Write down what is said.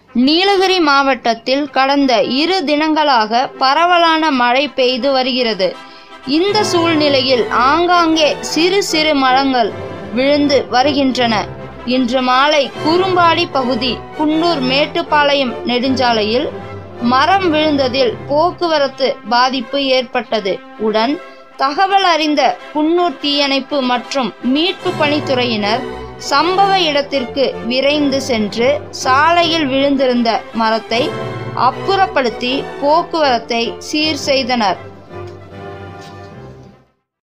நீலகிரி மாவட்டத்தில் கடந்த இரு தினங்களாக பரவலான மழை பெய்து வருகிறது இந்த சூழ்நிலையில் ஆங்காங்கே சிறு சிறு மரங்கள் விழுந்து வருகின்றன இன்று மாலை குறும்பாடி பகுதி குன்னூர் மேட்டுப்பாளையம் நெடுஞ்சாலையில் மரம் விழுந்ததில் போக்குவரத்து பாதிப்பு ஏற்பட்டது உடன் தகவல் அறிந்த குன்னூர் தீயணைப்பு மற்றும் மீட்பு பணித்துறையினர் சம்பவ இடத்திற்கு விரைந்து சென்று சாலையில் விழுந்திருந்த மரத்தை அப்புறப்படுத்தி போக்குவரத்தை சீர் செய்தனர்